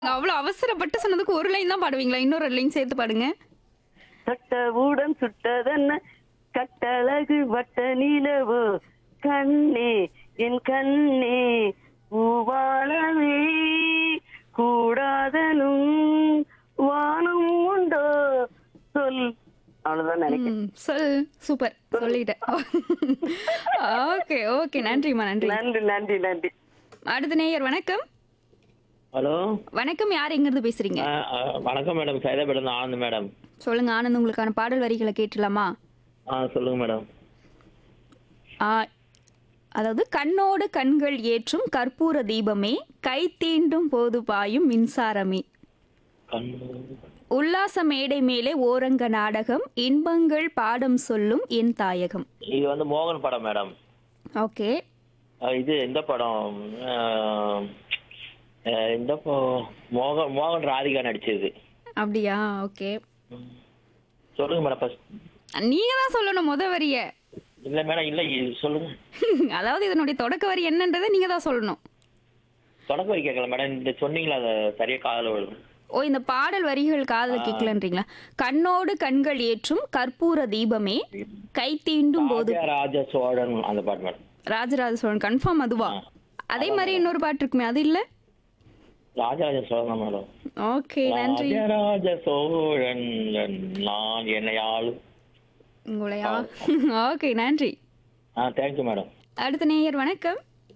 அவ்வளவு அவசரப்பட்டு சொன்னதுக்கு ஒரு லைன் தான் பாடுவீங்களா இன்னொரு லைன் சேர்த்து பாடுங்க தொட்டவுடன் சுட்டதென்ன கட்டழகு வட்ட நிலவோ கண்ணே என் கண்ணே பூவாளமே கூடாதனும் வானம் உண்டோ சொல் அவ்வளவுதான் நினைக்கிறேன் ம், சொல் சூப்பர் சொல்லிட்டேன் ஓகே ஓகே நன்றிம்மா நன்றி நன்றி நன்றி நன்றி அடுத்த நேயர் வணக்கம் ஹலோ வணக்கம் யார் எங்கிருந்து பேசுறீங்க ஆ, ஆ, வணக்கம் மேடம் சைதாபேடம் ஆனந்த் மேடம் சொல்லுங்க ஆனந்த் உங்களுக்கான பாடல் வரிகளை கேட்டுலாமா ஆ சொல்லுங்க மேடம் ஆ, அதாவது கண்ணோடு கண்கள் ஏற்றும் கற்பூர தீபமே கை தீண்டும் போது பாயும் மின்சாரமே கண்ணு உல்லாச மேடை மேலே ஓரங்க நாடகம் இன்பங்கள் பாடம் சொல்லும் என் தாயகம் இது வந்து மோகன் படம் மேடம் ஓகே ஆ, இது இந்த படம் ஆ, ஆ, இந்த ப- மோகன் மோகன் ராதிகா நடிச்சது அப்படியா ஓகே சொல்லுங்க மேடம் ஃபர்ஸ்ட் நீங்க தான் சொல்லணும் முத வரிய இல்ல மேடம் இல்ல இது சொல்லுங்க அதாவது இதனுடைய தொடக்க வரி என்னன்றதை நீங்க தான் சொல்லணும் தொடக்க வரி கேட்கல மேடம் இந்த சொன்னீங்களா அதை சரியா காதல விழுது ஓ இந்த பாடல் வரிகள் காதல கேட்கலன்றீங்களா கண்ணோடு கண்கள் ஏற்றும் கற்பூர தீபமே கை தீண்டும் போது ராஜ சோழன் அந்த பாட்டு மேடம் ராஜராஜ சோழன் கன்ஃபார்ம் அதுவா அதே மாதிரி இன்னொரு பாட்டு இருக்குமே அது இல்ல ராஜராஜ சோழன் தான் மேடம் ஓகே நன்றி ராஜராஜ சோழன் நான் என்னை ஆளு உங்களையா ஓகே நன்றி ஆ தேங்க்யூ மேடம் அடுத்த நேயர் வணக்கம்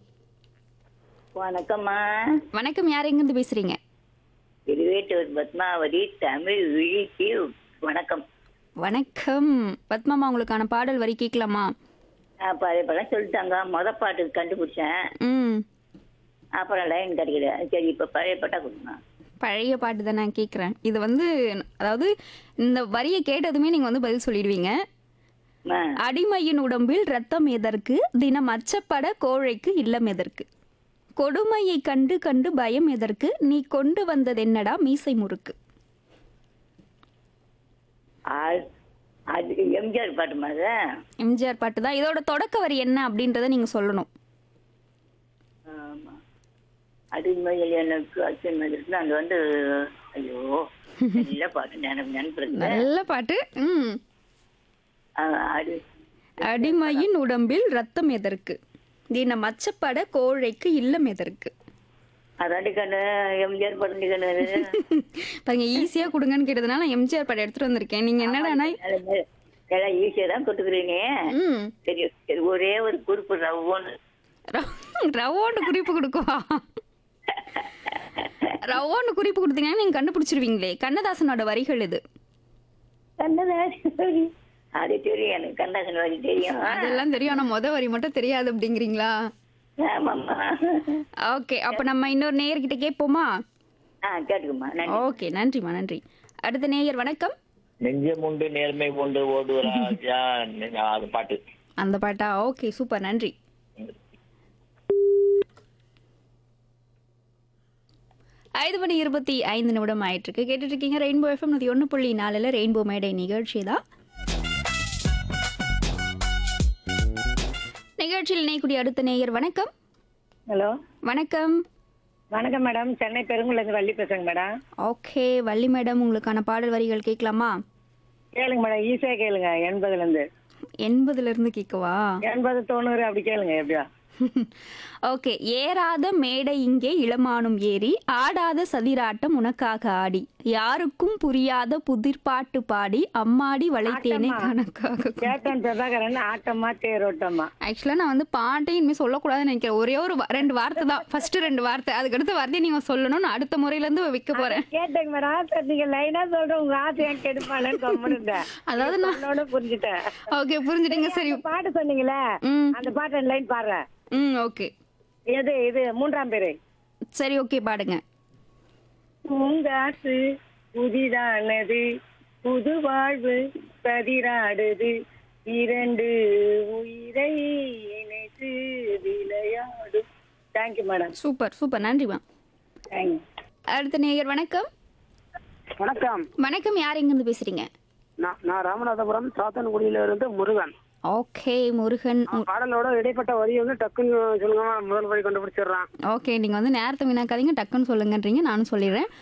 வணக்கம்மா வணக்கம் யார் எங்கிருந்து பேசுறீங்க திருவேட்டூர் பத்மாவதி தமிழ் விழிக்கு வணக்கம் வணக்கம் பத்மாமா உங்களுக்கான பாடல் வரி கேட்கலாமா பழைய படம் சொல்லிட்டாங்க மொத பாட்டு கண்டுபிடிச்சேன் ம் அப்புறம் லைன் கிடைக்கல சரி இப்ப பழைய பாட்டா கொடுங்க பழைய பாட்டு தான் நான் கேட்குறேன் இது வந்து அதாவது இந்த வரியை கேட்டதுமே நீங்கள் வந்து பதில் சொல்லிடுவீங்க ஆ, அடிமையின் உடம்பில் ரத்தம் எதற்கு தினம் அச்சப்பட கோழைக்கு இல்லம் எதற்கு கொடுமையை கண்டு கண்டு பயம் எதற்கு நீ கொண்டு வந்தது என்னடா மீசை முறுக்கு ஆ- அது எம்ஜிஆர் பாட்டு மாதிரி எம்ஜிஆர் பாட்டு தான் இதோட தொடக்க வரி என்ன அப்படின்றத நீங்கள் சொல்லணும் ஆமா அடிமையில் எனக்கு அச்சம் இருக்குன்னு அது வந்து ஐயோ நல்ல பாட்டு எனக்கு நினைப்பிருக்கு நல்ல பாட்டு ம் அது அடிமையின் உடம்பில் ரத்தம் எதற்கு தினம் அச்சப்பட கோழைக்கு இல்லம் எதற்கு அதாண்டி கண்ணு எம்ஜிஆர் பாட்டு கண்ணு பாருங்க ஈஸியாக கொடுங்கன்னு கேட்டதுனால எம்ஜிஆர் பாட்டு எடுத்துட்டு வந்திருக்கேன் நீங்கள் என்னடானா எல்லாம் ஈஸியா தான் கொடுத்துக்கிறீங்க ம் சரி சரி ஒரே ஒரு குறிப்பு ரவ்வோன்னு ரவ- ரவோன்னு குறிப்பு கொடுக்குவா ரவோன்னு குறிப்பு கொடுத்தீங்கன்னா நீங்க கண்டுபிடிச்சிருவீங்களே கண்ணதாசனோட வரிகள் இது கண்ணதாசன் அது தெரியும் எனக்கு கண்ணதாசன் வரி தெரியும் அதெல்லாம் தெரியும் ஆனா முத வரி மட்டும் தெரியாது அப்படிங்கிறீங்களா ஆமாம்மா ஓகே அப்ப நம்ம இன்னொரு நேயர்கிட்ட கேட்போமா ஆ கேட்டுக்குமா நன்றி ஓகே நன்றிம்மா நன்றி அடுத்த நேயர் வணக்கம் நெஞ்சம் உண்டு நேர்மை உண்டு ஓடு ராஜா அது பாட்டு அந்த பாட்டா ஓகே சூப்பர் நன்றி ஐந்து மணி இருபத்தி ஐந்து நிமிடம் ஆயிட்டு இருக்கு கேட்டுட்டு இருக்கீங்க ரெயின்போ எஃப்எம் நூத்தி ஒன்று புள்ளி நாலுல ரெயின்போ மேடை நிகழ்ச்சி தான் நிகழ்ச்சியில் இணையக்கூடிய அடுத்த நேயர் வணக்கம் ஹலோ வணக்கம் வணக்கம் மேடம் சென்னை பெருங்குலேருந்து வள்ளி பேசுறேங்க மேடம் ஓகே வள்ளி மேடம் உங்களுக்கான பாடல் வரிகள் கேட்கலாமா கேளுங்க மேடம் ஈஸியாக கேளுங்க எண்பதுலேருந்து எண்பதுல இருந்து கேட்கவா எண்பது தொண்ணூறு அப்படி கேளுங்க எப்படியா ஓகே ஏறாத மேடை இங்கே இளமானும் ஏறி ஆடாத சதிராட்டம் உனக்காக ஆடி யாருக்கும் புரியாத புதிர்பாட்டு பாடி அம்மாடி வளைத்தேனே கணக்காக கேட்டன் பிரபாகரன் ஆட்டமா தேரோட்டமா ஆக்சுவலாக நான் வந்து பாட்டே இனிமேல் சொல்லக்கூடாதுன்னு நினைக்கிறேன் ஒரே ஒரு வா- ரெண்டு வார்த்தை தான் ஃபர்ஸ்ட் ரெண்டு வார்த்தை அதுக்கடுத்த வார்த்தையை நீங்கள் சொல்லணும் நான் அடுத்த முறையிலேருந்து வைக்க போகிறேன் கேட்டேங்க மேடம் சரி நீங்க லைனா சொல்ற உங்க ஆசை ஏன் கெடுப்பாளன்னு கம்முனுட்டேன் அதாவது நான் உன்னோட புரிஞ்சுட்டேன் ஓகே புரிஞ்சுட்டீங்க சரி அந்த பாட்டு சொன்னீங்களே ம் அந்த பாட்டு லைன் பாடுறேன் ம் ஓகே எது இது மூன்றாம் பேரு சரி ஓகே பாடுங்க பூங்காற்று புதிதானது புது வாழ்வு பதிராடுது இரண்டு உயிரை இணைத்து விளையாடும் தேங்க்யூ மேடம் சூப்பர் சூப்பர் நன்றிமா தேங்க்யூ அடுத்த நேயர் வணக்கம் வணக்கம் வணக்கம் யார் எங்கேருந்து பேசுறீங்க நான் நான் ராமநாதபுரம் சாத்தன்குடியில இருந்து முருகன் ஓகே முருகன் நான் பாடலோட இடைப்பட்ட வரி வந்து டக்குன்னு சொல்லுங்க முதல் வரி கண்டுபிடிச்சிடுறான் ஓகே நீங்கள் வந்து நேரத்தை வீணாக்காதீங்க டக்குன்னு சொல்லுங்கன்றீங்க நானும் சொல்லிடுறேன்